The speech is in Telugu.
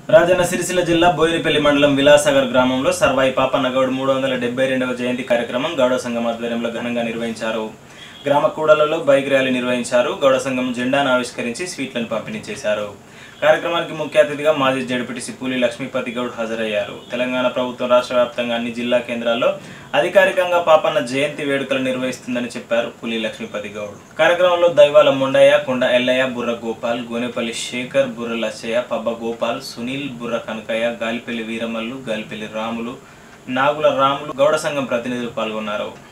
రాజన్న సిరిసిల్ల జిల్లా బోయినపల్లి మండలం విలాసాగర్ గ్రామంలో సర్వాయి పాపన్న గౌడ్ మూడు వందల డెబ్బై రెండవ జయంతి కార్యక్రమం గౌడ సంఘం ఆధ్వర్యంలో ఘనంగా నిర్వహించారు గ్రామ కూడలలో బైక్ ర్యాలీ నిర్వహించారు గౌడ సంఘం జెండాను ఆవిష్కరించి స్వీట్లను పంపిణీ చేశారు కార్యక్రమానికి ముఖ్య అతిథిగా మాజీ జడ్పీటీసీ పూలి లక్ష్మీపతి గౌడ్ హాజరయ్యారు తెలంగాణ ప్రభుత్వం రాష్ట్ర వ్యాప్తంగా అన్ని జిల్లా కేంద్రాల్లో అధికారికంగా పాపన్న జయంతి వేడుకలు నిర్వహిస్తుందని చెప్పారు పులి లక్ష్మీపతి గౌడ్ కార్యక్రమంలో దైవాల మొండయ్య కొండ ఎల్లయ్య బుర్ర గోపాల్ గోనెపల్లి శేఖర్ బుర్ర లచ్చయ్య పబ్బ గోపాల్ సునీల్ బుర్ర కనకయ్య గాలిపల్లి వీరమల్లు గాలిపల్లి రాములు నాగుల రాములు గౌడ సంఘం ప్రతినిధులు పాల్గొన్నారు